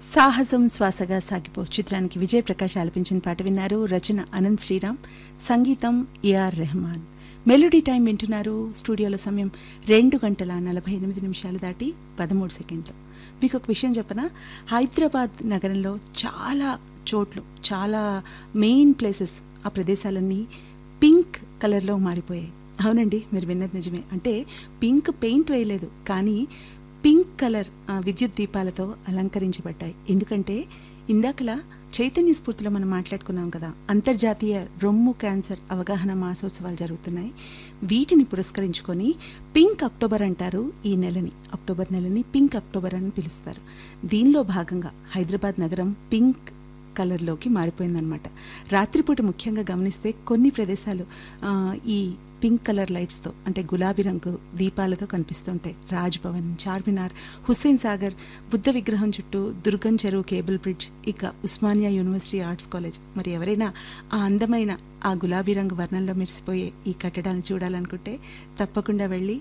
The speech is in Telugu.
సాహసం శ్వాసగా సాగిపో చిత్రానికి విజయ్ ప్రకాష్ ఆలపించిన పాట విన్నారు రచన అనంత్ శ్రీరామ్ సంగీతం ఏఆర్ రెహమాన్ మెలోడీ టైం వింటున్నారు స్టూడియోలో సమయం రెండు గంటల నలభై ఎనిమిది నిమిషాలు దాటి పదమూడు సెకండ్లు మీకు ఒక విషయం చెప్పనా హైదరాబాద్ నగరంలో చాలా చోట్లు చాలా మెయిన్ ప్లేసెస్ ఆ ప్రదేశాలన్నీ పింక్ కలర్లో మారిపోయాయి అవునండి మీరు విన్నది నిజమే అంటే పింక్ పెయింట్ వేయలేదు కానీ పింక్ కలర్ ఆ, విద్యుత్ దీపాలతో అలంకరించబడ్డాయి ఎందుకంటే ఇందాకలా చైతన్య స్ఫూర్తిలో మనం మాట్లాడుకున్నాం కదా అంతర్జాతీయ రొమ్ము క్యాన్సర్ అవగాహన మాసోత్సవాలు జరుగుతున్నాయి వీటిని పురస్కరించుకొని పింక్ అక్టోబర్ అంటారు ఈ నెలని అక్టోబర్ నెలని పింక్ అక్టోబర్ అని పిలుస్తారు దీనిలో భాగంగా హైదరాబాద్ నగరం పింక్ కలర్లోకి మారిపోయిందనమాట రాత్రిపూట ముఖ్యంగా గమనిస్తే కొన్ని ప్రదేశాలు ఆ, ఈ పింక్ కలర్ లైట్స్తో అంటే గులాబీ రంగు దీపాలతో కనిపిస్తుంటాయి రాజ్ భవన్ చార్మినార్ హుస్సేన్ సాగర్ బుద్ధ విగ్రహం చుట్టూ దుర్గం చెరువు కేబుల్ బ్రిడ్జ్ ఇక ఉస్మానియా యూనివర్సిటీ ఆర్ట్స్ కాలేజ్ మరి ఎవరైనా ఆ అందమైన ఆ గులాబీ రంగు వర్ణంలో మెరిసిపోయే ఈ కట్టడాన్ని చూడాలనుకుంటే తప్పకుండా వెళ్ళి